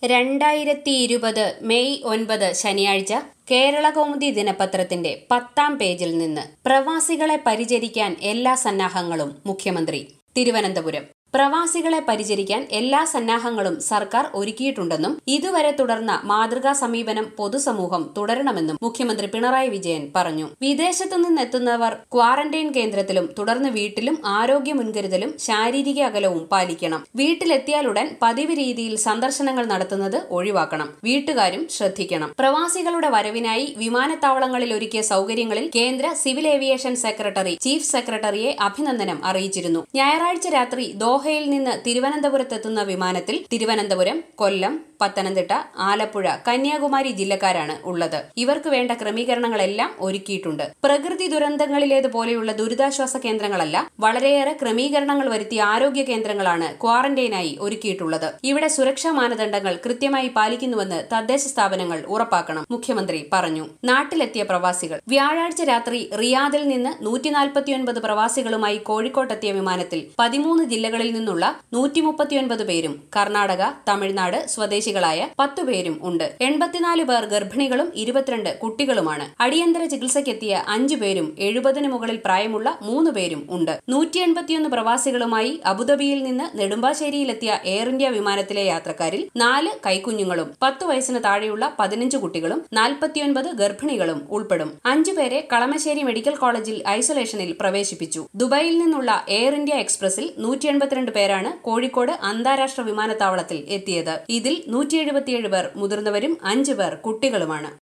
രണ്ടായിരത്തി ഇരുപത് മെയ് ഒൻപത് ശനിയാഴ്ച കേരള കൗമുദി ദിനപത്രത്തിന്റെ പത്താം പേജിൽ നിന്ന് പ്രവാസികളെ പരിചരിക്കാൻ എല്ലാ സന്നാഹങ്ങളും മുഖ്യമന്ത്രി തിരുവനന്തപുരം പ്രവാസികളെ പരിചരിക്കാൻ എല്ലാ സന്നാഹങ്ങളും സർക്കാർ ഒരുക്കിയിട്ടുണ്ടെന്നും ഇതുവരെ തുടർന്ന മാതൃകാ സമീപനം പൊതുസമൂഹം തുടരണമെന്നും മുഖ്യമന്ത്രി പിണറായി വിജയൻ പറഞ്ഞു വിദേശത്തു നിന്നെത്തുന്നവർ ക്വാറന്റൈൻ കേന്ദ്രത്തിലും തുടർന്ന് വീട്ടിലും ആരോഗ്യ മുൻകരുതലും ശാരീരിക അകലവും പാലിക്കണം വീട്ടിലെത്തിയാലുടൻ പതിവ് രീതിയിൽ സന്ദർശനങ്ങൾ നടത്തുന്നത് ഒഴിവാക്കണം വീട്ടുകാരും ശ്രദ്ധിക്കണം പ്രവാസികളുടെ വരവിനായി വിമാനത്താവളങ്ങളിൽ ഒരുക്കിയ സൗകര്യങ്ങളിൽ കേന്ദ്ര സിവിൽ ഏവിയേഷൻ സെക്രട്ടറി ചീഫ് സെക്രട്ടറിയെ അഭിനന്ദനം അറിയിച്ചിരുന്നു ഞായറാഴ്ച രാത്രി ദോഹയിൽ നിന്ന് തിരുവനന്തപുരത്തെത്തുന്ന വിമാനത്തിൽ തിരുവനന്തപുരം കൊല്ലം പത്തനംതിട്ട ആലപ്പുഴ കന്യാകുമാരി ജില്ലക്കാരാണ് ഉള്ളത് ഇവർക്ക് വേണ്ട ക്രമീകരണങ്ങളെല്ലാം ഒരുക്കിയിട്ടുണ്ട് പ്രകൃതി ദുരന്തങ്ങളിലേതുപോലെയുള്ള ദുരിതാശ്വാസ കേന്ദ്രങ്ങളല്ല വളരെയേറെ ക്രമീകരണങ്ങൾ വരുത്തിയ ആരോഗ്യ കേന്ദ്രങ്ങളാണ് ക്വാറന്റൈനായി ഒരുക്കിയിട്ടുള്ളത് ഇവിടെ സുരക്ഷാ മാനദണ്ഡങ്ങൾ കൃത്യമായി പാലിക്കുന്നുവെന്ന് തദ്ദേശ സ്ഥാപനങ്ങൾ ഉറപ്പാക്കണം മുഖ്യമന്ത്രി പറഞ്ഞു നാട്ടിലെത്തിയ പ്രവാസികൾ വ്യാഴാഴ്ച രാത്രി റിയാദിൽ നിന്ന് നൂറ്റി നാൽപ്പത്തിയൊൻപത് പ്രവാസികളുമായി കോഴിക്കോട്ടെത്തിയ വിമാനത്തിൽ പതിമൂന്ന് ജില്ലകളിൽ നിന്നുള്ള നൂറ്റി മുപ്പത്തിയൊൻപത് പേരും കർണാടക തമിഴ്നാട് സ്വദേശികളായ പത്തു പേരും ഉണ്ട് എൺപത്തിനാല് പേർ ഗർഭിണികളും ഇരുപത്തിരണ്ട് കുട്ടികളുമാണ് അടിയന്തര ചികിത്സയ്ക്കെത്തിയ അഞ്ചു പേരും എഴുപതിന് മുകളിൽ പ്രായമുള്ള മൂന്ന് പേരും ഉണ്ട് നൂറ്റി എൺപത്തിയൊന്ന് പ്രവാസികളുമായി അബുദാബിയിൽ നിന്ന് നെടുമ്പാശ്ശേരിയിലെത്തിയ എയർ ഇന്ത്യ വിമാനത്തിലെ യാത്രക്കാരിൽ നാല് കൈക്കുഞ്ഞുങ്ങളും പത്ത് വയസ്സിന് താഴെയുള്ള പതിനഞ്ച് കുട്ടികളും നാൽപ്പത്തിയൊൻപത് ഗർഭിണികളും ഉൾപ്പെടും അഞ്ചുപേരെ കളമശ്ശേരി മെഡിക്കൽ കോളേജിൽ ഐസൊലേഷനിൽ പ്രവേശിപ്പിച്ചു ദുബായിൽ നിന്നുള്ള എയർ ഇന്ത്യ എക്സ്പ്രസിൽ നൂറ്റി എൺപത്തിരണ്ട് പേരാണ് കോഴിക്കോട് അന്താരാഷ്ട്ര വിമാനത്താവളത്തിൽ എത്തിയത് ഇതിൽ നൂറ്റി എഴുപത്തിയേഴ് പേർ മുതിർന്നവരും അഞ്ചു പേർ കുട്ടികളുമാണ്